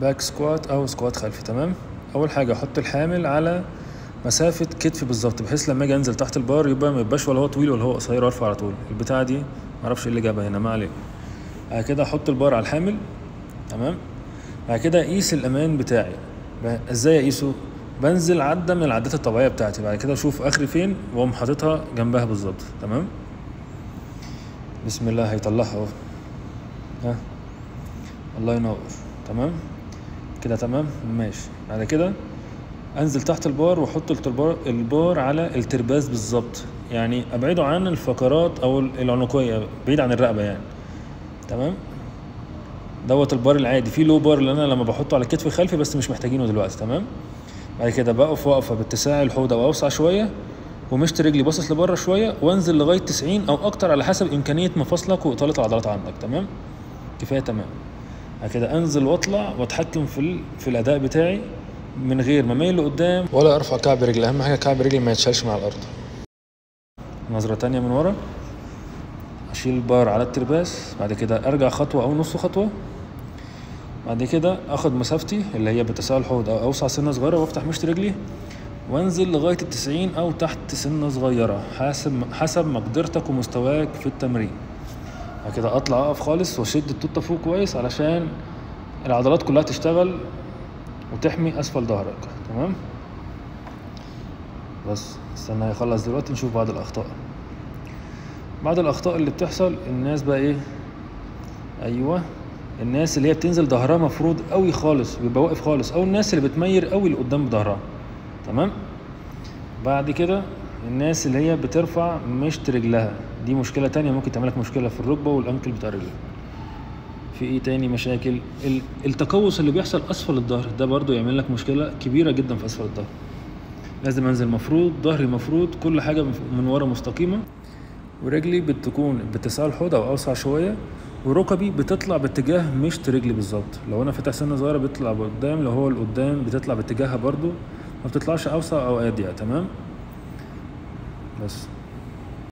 باك سكوات او سكوات خلفي تمام اول حاجه احط الحامل على مسافه كتفي بالظبط بحيث لما اجي انزل تحت البار يبقى ما يبقاش ولا هو طويل ولا هو قصير وارفع على طول البتاعه دي معرفش ايه اللي جابها هنا ما علينا بعد كده احط البار على الحامل تمام بعد كده اقيس الامان بتاعي ب- ازاي اقيسه بنزل عدة من العدات الطبيعية بتاعتي بعد كده اشوف اخري فين واقوم حاططها جنبها بالظبط تمام بسم الله هيطلعها اهو ها الله ينور تمام كده تمام ماشي بعد كده انزل تحت البار واحط التربار البار على الترباز بالظبط يعني ابعده عن الفقرات او العنقيه بعيد عن الرقبه يعني تمام دوت البار العادي في لو بار اللي انا لما بحطه على كتفي خلفي بس مش محتاجينه دلوقتي تمام بعد كده بقف وقفه باتساع الحوض او اوسع شويه ومشط رجلي باصص لبره شويه وانزل لغايه 90 او اكتر على حسب امكانيه مفاصلك واطاله العضلات عندك تمام كفايه تمام بعد كده انزل واطلع واتحكم في ال... في الاداء بتاعي من غير ما اميل لقدام ولا ارفع كعب رجلي اهم حاجه كعب رجلي ما يتشالش مع الارض نظره تانية من ورا اشيل البار على الترباس بعد كده ارجع خطوه او نص خطوه بعد كده اخد مسافتي اللي هي بتساوي الحوض او اوسع سنه صغيره وافتح مشط رجلي وانزل لغايه التسعين او تحت سنه صغيره حسب حسب مقدرتك ومستواك في التمرين بعد كده اطلع اقف خالص واشد التوته فوق كويس علشان العضلات كلها تشتغل وتحمي اسفل ظهرك تمام بس استنى هيخلص دلوقتي نشوف بعض الاخطاء بعض الاخطاء اللي بتحصل الناس بقى ايه ايوه الناس اللي هي بتنزل ظهرها مفروض قوي خالص بيبقى واقف خالص او الناس اللي بتمير قوي لقدام بظهرها تمام بعد كده الناس اللي هي بترفع مشط رجلها دي مشكله تانية ممكن تعمل لك مشكله في الركبه والانكل بتاع رجلك في ايه تاني مشاكل ال- التقوس اللي بيحصل اسفل الظهر ده برضو يعمل لك مشكله كبيره جدا في اسفل الظهر لازم انزل مفروض ظهري مفروض كل حاجه من- من ورا مستقيمه ورجلي بتكون باتساع الحوض او اوسع شويه وركبي بتطلع باتجاه مشط رجلي بالظبط لو انا فاتح سنه صغيره بيطلع لقدام لو هو لقدام بتطلع باتجاهها برضو ما بتطلعش اوسع او اضيق تمام بس